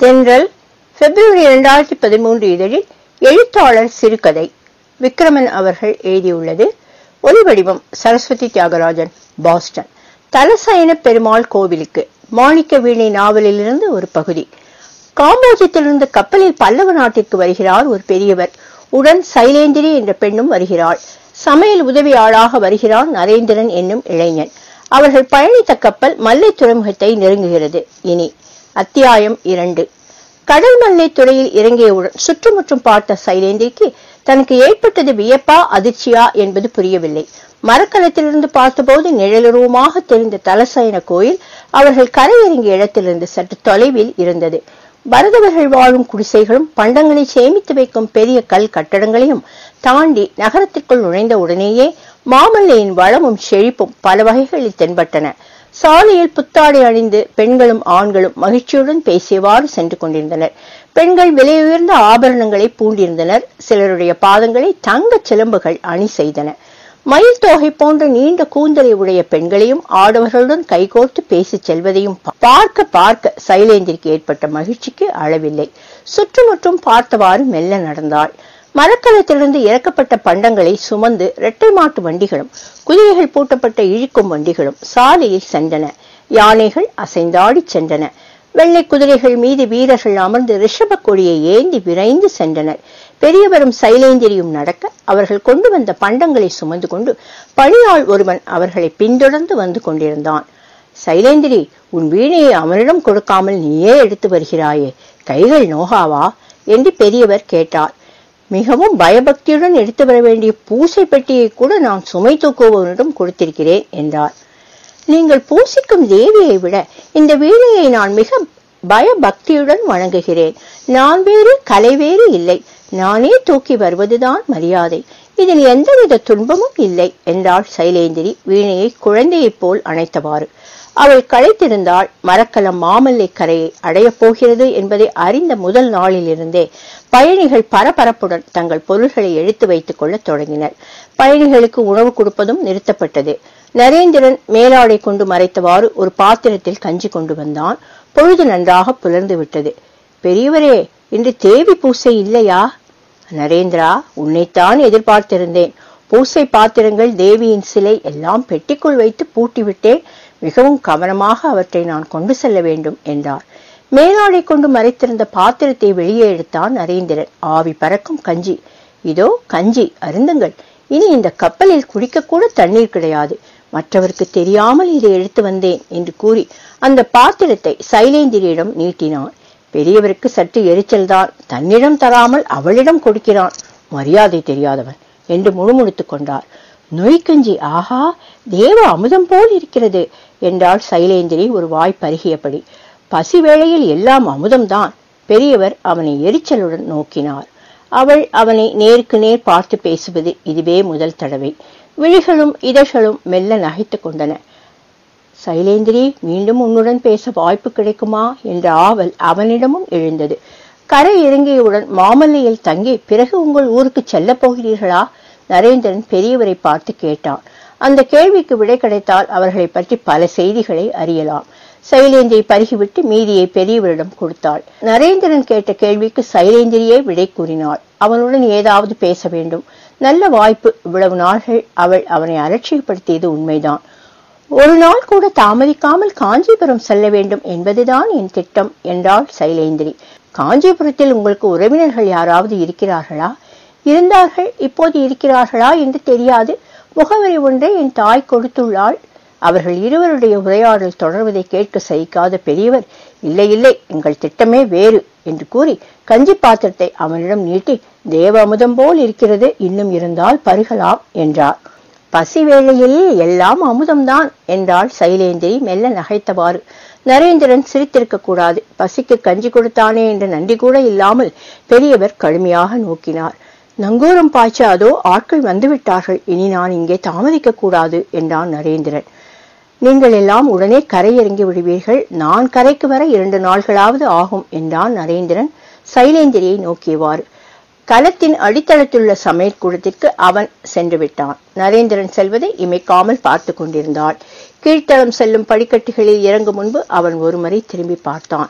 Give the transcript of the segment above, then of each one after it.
தென்றல் பிப்ரவரி இரண்டாயிரத்தி பதிமூன்று இதழில் எழுத்தாளர் சிறுகதை விக்ரமன் அவர்கள் எழுதியுள்ளது ஒலிவடிவம் சரஸ்வதி தியாகராஜன் பாஸ்டன் தலசயன பெருமாள் கோவிலுக்கு மாணிக்க வீணை நாவலிலிருந்து ஒரு பகுதி காம்போஜத்திலிருந்து கப்பலில் பல்லவ நாட்டிற்கு வருகிறார் ஒரு பெரியவர் உடன் சைலேந்திரி என்ற பெண்ணும் வருகிறாள் சமையல் உதவியாளாக வருகிறான் நரேந்திரன் என்னும் இளைஞன் அவர்கள் பயணித்த கப்பல் மல்லை துறைமுகத்தை நெருங்குகிறது இனி அத்தியாயம் இரண்டு கடல் மல்லை துறையில் இறங்கியவுடன் சுற்றுமுற்றும் பார்த்த சைலேந்திரிக்கு தனக்கு ஏற்பட்டது வியப்பா அதிர்ச்சியா என்பது புரியவில்லை மரக்கலத்திலிருந்து பார்த்தபோது நிழலுருவமாக தெரிந்த தலசயன கோயில் அவர்கள் கரையிறங்கிய இடத்திலிருந்து சற்று தொலைவில் இருந்தது பரதவர்கள் வாழும் குடிசைகளும் பண்டங்களை சேமித்து வைக்கும் பெரிய கல் கட்டடங்களையும் தாண்டி நகரத்திற்குள் நுழைந்த உடனேயே மாமல்லையின் வளமும் செழிப்பும் பல வகைகளில் தென்பட்டன சாலையில் புத்தாடை அணிந்து பெண்களும் ஆண்களும் மகிழ்ச்சியுடன் பேசியவாறு சென்று கொண்டிருந்தனர் பெண்கள் விலையுயர்ந்த ஆபரணங்களை பூண்டிருந்தனர் சிலருடைய பாதங்களை தங்கச் சிலம்புகள் அணி செய்தன மயில் தொகை போன்ற நீண்ட கூந்தலை உடைய பெண்களையும் ஆடவர்களுடன் கைகோர்த்து பேசிச் செல்வதையும் பார்க்க பார்க்க சைலேந்திற்கு ஏற்பட்ட மகிழ்ச்சிக்கு அளவில்லை சுற்றுமுற்றும் பார்த்தவாறு மெல்ல நடந்தாள் மரக்கலத்திலிருந்து இறக்கப்பட்ட பண்டங்களை சுமந்து இரட்டை மாட்டு வண்டிகளும் குதிரைகள் பூட்டப்பட்ட இழுக்கும் வண்டிகளும் சாலையில் சென்றன யானைகள் அசைந்தாடி சென்றன வெள்ளை குதிரைகள் மீது வீரர்கள் அமர்ந்து ரிஷப கொடியை ஏந்தி விரைந்து சென்றனர் பெரியவரும் சைலேந்திரியும் நடக்க அவர்கள் கொண்டு வந்த பண்டங்களை சுமந்து கொண்டு பணியாள் ஒருவன் அவர்களை பின்தொடர்ந்து வந்து கொண்டிருந்தான் சைலேந்திரி உன் வீணையை அவனிடம் கொடுக்காமல் நீயே எடுத்து வருகிறாயே கைகள் நோகாவா என்று பெரியவர் கேட்டார் மிகவும் பயபக்தியுடன் எடுத்து வர வேண்டிய பூசை பெட்டியை கூட நான் சுமை தூக்குபவனிடம் கொடுத்திருக்கிறேன் என்றார் நீங்கள் பூசிக்கும் தேவியை விட இந்த வீணையை நான் மிக பயபக்தியுடன் வணங்குகிறேன் நான் வேறு கலை வேறு இல்லை நானே தூக்கி வருவதுதான் மரியாதை இதில் எந்தவித துன்பமும் இல்லை என்றாள் சைலேந்திரி வீணையை குழந்தையைப் போல் அணைத்தவாறு அவள் களைத்திருந்தால் மரக்கலம் மாமல்லை கரையை அடையப் போகிறது என்பதை அறிந்த முதல் நாளிலிருந்தே பயணிகள் பரபரப்புடன் தங்கள் பொருள்களை எடுத்து வைத்துக் கொள்ள தொடங்கினர் பயணிகளுக்கு உணவு கொடுப்பதும் நிறுத்தப்பட்டது நரேந்திரன் மேலாடை கொண்டு மறைத்தவாறு ஒரு பாத்திரத்தில் கஞ்சி கொண்டு வந்தான் பொழுது நன்றாக புலர்ந்து விட்டது பெரியவரே இன்று தேவி பூசை இல்லையா நரேந்திரா உன்னைத்தான் எதிர்பார்த்திருந்தேன் பூசை பாத்திரங்கள் தேவியின் சிலை எல்லாம் பெட்டிக்குள் வைத்து பூட்டிவிட்டேன் மிகவும் கவனமாக அவற்றை நான் கொண்டு செல்ல வேண்டும் என்றார் மேலாடை கொண்டு மறைத்திருந்த பாத்திரத்தை வெளியே எடுத்தான் நரேந்திரன் ஆவி பறக்கும் கஞ்சி இதோ கஞ்சி அருந்துங்கள் இனி இந்த கப்பலில் குடிக்க கூட தண்ணீர் கிடையாது மற்றவருக்கு தெரியாமல் இதை எடுத்து வந்தேன் என்று கூறி அந்த பாத்திரத்தை சைலேந்திரியிடம் நீட்டினான் பெரியவருக்கு சற்று எரிச்சல்தான் தன்னிடம் தராமல் அவளிடம் கொடுக்கிறான் மரியாதை தெரியாதவன் என்று முணுமுணுத்துக் கொண்டார் நொய்க்கஞ்சி ஆஹா தேவ அமுதம் போல் இருக்கிறது என்றாள் சைலேந்திரி ஒரு வாய் பருகியபடி பசி வேளையில் எல்லாம் அமுதம்தான் பெரியவர் அவனை எரிச்சலுடன் நோக்கினார் அவள் அவனை நேருக்கு நேர் பார்த்து பேசுவது இதுவே முதல் தடவை விழிகளும் இதழ்களும் மெல்ல நகைத்துக் கொண்டன சைலேந்திரி மீண்டும் உன்னுடன் பேச வாய்ப்பு கிடைக்குமா என்ற ஆவல் அவனிடமும் எழுந்தது கரை இறங்கியவுடன் மாமல்லையில் தங்கி பிறகு உங்கள் ஊருக்கு செல்ல போகிறீர்களா நரேந்திரன் பெரியவரை பார்த்து கேட்டான் அந்த கேள்விக்கு விடை கிடைத்தால் அவர்களை பற்றி பல செய்திகளை அறியலாம் சைலேந்திரி பருகிவிட்டு மீதியை பெரியவரிடம் கொடுத்தாள் நரேந்திரன் கேட்ட கேள்விக்கு சைலேந்திரியே விடை கூறினாள் அவனுடன் ஏதாவது பேச வேண்டும் நல்ல வாய்ப்பு இவ்வளவு நாள்கள் அவள் அவனை அலட்சியப்படுத்தியது உண்மைதான் ஒரு நாள் கூட தாமதிக்காமல் காஞ்சிபுரம் செல்ல வேண்டும் என்பதுதான் என் திட்டம் என்றாள் சைலேந்திரி காஞ்சிபுரத்தில் உங்களுக்கு உறவினர்கள் யாராவது இருக்கிறார்களா இருந்தார்கள் இப்போது இருக்கிறார்களா என்று தெரியாது முகவரி ஒன்றை என் தாய் கொடுத்துள்ளாள் அவர்கள் இருவருடைய உரையாடல் தொடர்வதை கேட்க சகிக்காத பெரியவர் இல்லை இல்லை எங்கள் திட்டமே வேறு என்று கூறி கஞ்சி பாத்திரத்தை அவனிடம் நீட்டி தேவ அமுதம் போல் இருக்கிறது இன்னும் இருந்தால் பருகலாம் என்றார் பசி வேளையில் எல்லாம் அமுதம்தான் என்றாள் சைலேந்திரி மெல்ல நகைத்தவாறு நரேந்திரன் சிரித்திருக்க கூடாது பசிக்கு கஞ்சி கொடுத்தானே என்ற நன்றி கூட இல்லாமல் பெரியவர் கடுமையாக நோக்கினார் நங்கூரம் பாய்ச்ச அதோ ஆட்கள் வந்துவிட்டார்கள் இனி நான் இங்கே தாமதிக்க கூடாது என்றான் நரேந்திரன் நீங்கள் எல்லாம் உடனே கரை இறங்கி விடுவீர்கள் நான் கரைக்கு வர இரண்டு நாள்களாவது ஆகும் என்றான் நரேந்திரன் சைலேந்திரியை நோக்கியவாறு கலத்தின் அடித்தளத்துள்ள சமையற்கூடத்திற்கு அவன் சென்று விட்டான் நரேந்திரன் செல்வதை இமைக்காமல் பார்த்து கொண்டிருந்தாள் கீழ்த்தளம் செல்லும் படிக்கட்டுகளில் இறங்கும் முன்பு அவன் ஒருமுறை திரும்பி பார்த்தான்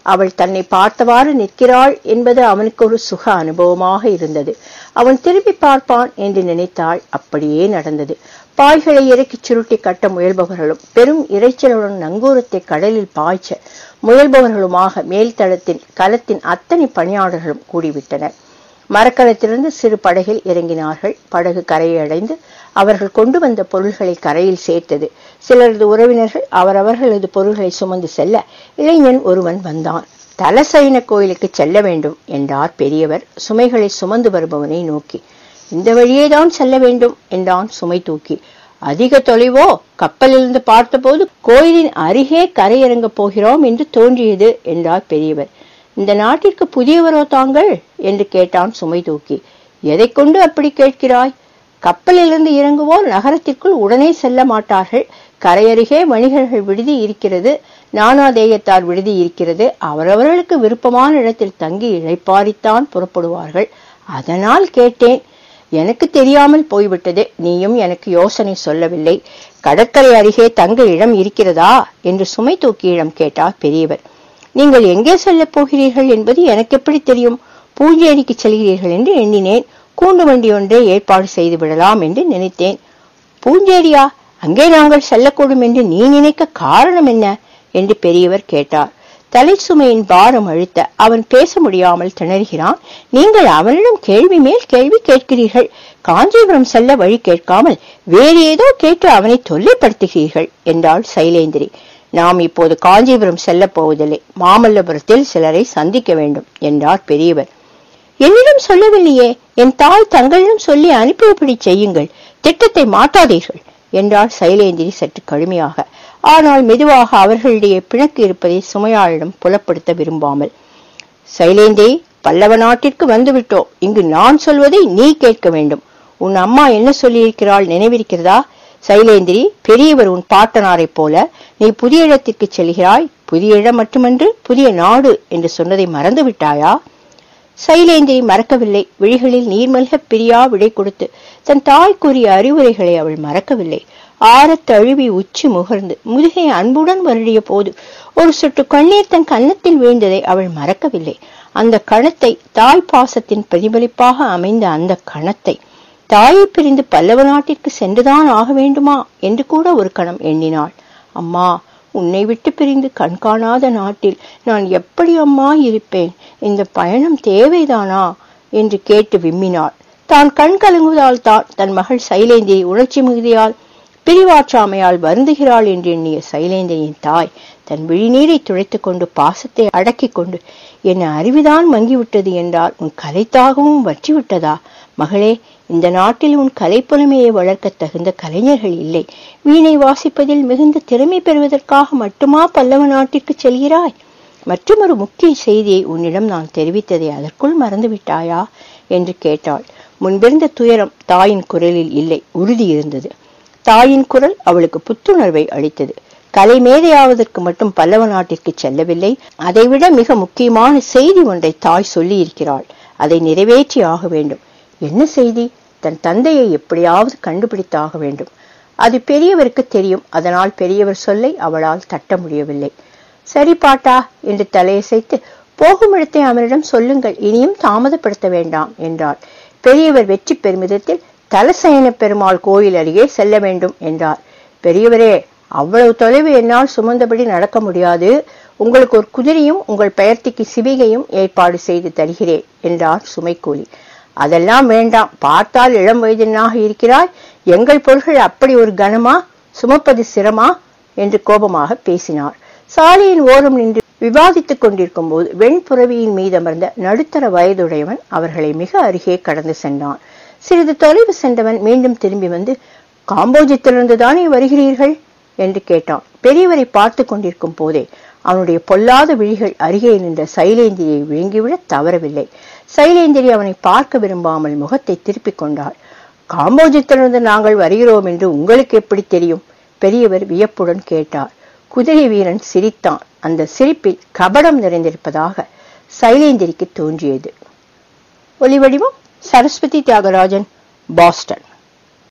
அவள் தன்னை பார்த்தவாறு நிற்கிறாள் என்பது அவனுக்கு ஒரு சுக அனுபவமாக இருந்தது அவன் திரும்பி பார்ப்பான் என்று நினைத்தாள் அப்படியே நடந்தது பாய்களை இறக்கிச் சுருட்டி கட்ட முயல்பவர்களும் பெரும் இறைச்சலுடன் நங்கூரத்தை கடலில் பாய்ச்ச முயல்பவர்களுமாக மேல்தளத்தின் களத்தின் அத்தனை பணியாளர்களும் கூடிவிட்டனர் மரக்கலத்திலிருந்து சிறு படகில் இறங்கினார்கள் படகு கரையை அடைந்து அவர்கள் கொண்டு வந்த பொருள்களை கரையில் சேர்த்தது சிலரது உறவினர்கள் அவரவர்களது பொருள்களை சுமந்து செல்ல இளைஞன் ஒருவன் வந்தான் தலசைன கோயிலுக்கு செல்ல வேண்டும் என்றார் பெரியவர் சுமைகளை சுமந்து வருபவனை நோக்கி இந்த வழியேதான் செல்ல வேண்டும் என்றான் சுமை தூக்கி அதிக தொலைவோ கப்பலிலிருந்து பார்த்தபோது கோயிலின் அருகே கரையிறங்கப் போகிறோம் என்று தோன்றியது என்றார் பெரியவர் இந்த நாட்டிற்கு புதியவரோ தாங்கள் என்று கேட்டான் சுமை தூக்கி எதை கொண்டு அப்படி கேட்கிறாய் கப்பலிலிருந்து இறங்குவோர் நகரத்திற்குள் உடனே செல்ல மாட்டார்கள் கரையருகே வணிகர்கள் விடுதி இருக்கிறது நானாதேயத்தார் விடுதி இருக்கிறது அவரவர்களுக்கு விருப்பமான இடத்தில் தங்கி இழைப்பாரித்தான் புறப்படுவார்கள் அதனால் கேட்டேன் எனக்கு தெரியாமல் போய்விட்டது நீயும் எனக்கு யோசனை சொல்லவில்லை கடற்கரை அருகே தங்க இடம் இருக்கிறதா என்று சுமை தூக்கியிடம் கேட்டார் பெரியவர் நீங்கள் எங்கே செல்லப் போகிறீர்கள் என்பது எனக்கு எப்படி தெரியும் பூஞ்சேரிக்கு செல்கிறீர்கள் என்று எண்ணினேன் கூண்டு வண்டி ஒன்றை ஏற்பாடு செய்து விடலாம் என்று நினைத்தேன் பூஞ்சேரியா அங்கே நாங்கள் செல்லக்கூடும் என்று நீ நினைக்க காரணம் என்ன என்று பெரியவர் கேட்டார் தலை சுமையின் பாரம் அழுத்த அவன் பேச முடியாமல் திணறுகிறான் நீங்கள் அவனிடம் கேள்வி மேல் கேள்வி கேட்கிறீர்கள் காஞ்சிபுரம் செல்ல வழி கேட்காமல் வேறு ஏதோ கேட்டு அவனை தொல்லைப்படுத்துகிறீர்கள் என்றாள் சைலேந்திரி நாம் இப்போது காஞ்சிபுரம் செல்லப் போவதில்லை மாமல்லபுரத்தில் சிலரை சந்திக்க வேண்டும் என்றார் பெரியவர் என்னிடம் சொல்லவில்லையே என் தாய் தங்களிடம் சொல்லி அனுப்பியபடி செய்யுங்கள் திட்டத்தை மாட்டாதீர்கள் என்றார் சைலேந்திரி சற்று கடுமையாக ஆனால் மெதுவாக அவர்களிடையே பிணக்கு இருப்பதை சுமையாளிடம் புலப்படுத்த விரும்பாமல் சைலேந்திரி பல்லவ நாட்டிற்கு வந்துவிட்டோம் இங்கு நான் சொல்வதை நீ கேட்க வேண்டும் உன் அம்மா என்ன சொல்லியிருக்கிறாள் நினைவிருக்கிறதா சைலேந்திரி பெரியவர் உன் பாட்டனாரைப் போல நீ புதிய இடத்திற்கு செல்கிறாய் புதிய இடம் மட்டுமன்று புதிய நாடு என்று சொன்னதை மறந்து விட்டாயா சைலேந்திரி மறக்கவில்லை விழிகளில் நீர்மல்க பிரியா விடை கொடுத்து தன் தாய் கூறிய அறிவுரைகளை அவள் மறக்கவில்லை ஆரத் தழுவி உச்சி முகர்ந்து முதுகை அன்புடன் வருடிய போது ஒரு சொட்டு கண்ணீர் தன் கன்னத்தில் வீழ்ந்ததை அவள் மறக்கவில்லை அந்த கணத்தை தாய் பாசத்தின் பிரதிபலிப்பாக அமைந்த அந்த கணத்தை தாயை பிரிந்து பல்லவ நாட்டிற்கு சென்றுதான் ஆக வேண்டுமா என்று கூட ஒரு கணம் எண்ணினாள் அம்மா உன்னை விட்டு பிரிந்து கண்காணாத நாட்டில் நான் எப்படி அம்மா இருப்பேன் இந்த பயணம் தேவைதானா என்று கேட்டு விம்மினாள் தான் கண் கலங்குவதால் தான் தன் மகள் சைலேந்திரி உணர்ச்சி மிகுதியால் பிரிவாற்றாமையால் வருந்துகிறாள் என்று எண்ணிய சைலேந்திரியின் தாய் தன் விழிநீரை துடைத்துக் கொண்டு பாசத்தை அடக்கிக் கொண்டு என் அறிவுதான் மங்கிவிட்டது என்றால் உன் கலைத்தாகவும் வற்றிவிட்டதா மகளே இந்த நாட்டில் உன் கலைப்புலமையை வளர்க்க தகுந்த கலைஞர்கள் இல்லை வீணை வாசிப்பதில் மிகுந்த திறமை பெறுவதற்காக மட்டுமா பல்லவ நாட்டிற்கு செல்கிறாய் மற்றொரு முக்கிய செய்தியை உன்னிடம் நான் தெரிவித்ததை அதற்குள் மறந்துவிட்டாயா என்று கேட்டாள் முன்பிருந்த துயரம் தாயின் குரலில் இல்லை உறுதி இருந்தது தாயின் குரல் அவளுக்கு புத்துணர்வை அளித்தது கலை மேதையாவதற்கு மட்டும் பல்லவ நாட்டிற்கு செல்லவில்லை அதைவிட மிக முக்கியமான செய்தி ஒன்றை தாய் சொல்லி இருக்கிறாள் அதை நிறைவேற்றி ஆக வேண்டும் என்ன செய்தி தன் தந்தையை எப்படியாவது கண்டுபிடித்தாக வேண்டும் அது பெரியவருக்கு தெரியும் அதனால் பெரியவர் சொல்லை அவளால் தட்ட முடியவில்லை சரி பாட்டா என்று தலையசைத்து போகும் இடத்தை அவனிடம் சொல்லுங்கள் இனியும் தாமதப்படுத்த வேண்டாம் என்றார் பெரியவர் வெற்றி பெருமிதத்தில் தலசயன பெருமாள் கோயில் அருகே செல்ல வேண்டும் என்றார் பெரியவரே அவ்வளவு தொலைவு என்னால் சுமந்தபடி நடக்க முடியாது உங்களுக்கு ஒரு குதிரையும் உங்கள் பெயர்த்திக்கு சிவிகையும் ஏற்பாடு செய்து தருகிறேன் என்றார் சுமைக்கூலி அதெல்லாம் வேண்டாம் பார்த்தால் இளம் வயதினாக இருக்கிறாய் எங்கள் பொருள்கள் அப்படி ஒரு கனமா சுமப்பது சிரமா என்று கோபமாக பேசினார் சாலையின் ஓரம் நின்று விவாதித்துக் கொண்டிருக்கும் போது வெண்புறவியின் மீது அமர்ந்த நடுத்தர வயதுடையவன் அவர்களை மிக அருகே கடந்து சென்றான் சிறிது தொலைவு சென்றவன் மீண்டும் திரும்பி வந்து காம்போஜத்திலிருந்து தானே வருகிறீர்கள் என்று கேட்டான் பெரியவரை பார்த்து கொண்டிருக்கும் போதே அவனுடைய பொல்லாத விழிகள் அருகே நின்ற சைலேந்திரியை விழுங்கிவிட தவறவில்லை சைலேந்திரி அவனை பார்க்க விரும்பாமல் முகத்தை திருப்பிக் கொண்டாள் காம்போஜத்திலிருந்து நாங்கள் வருகிறோம் என்று உங்களுக்கு எப்படி தெரியும் பெரியவர் வியப்புடன் கேட்டார் குதிரை வீரன் சிரித்தான் அந்த சிரிப்பில் கபடம் நிறைந்திருப்பதாக சைலேந்திரிக்கு தோன்றியது ஒலிவடிவம் சரஸ்வதி தியாகராஜன் பாஸ்டன்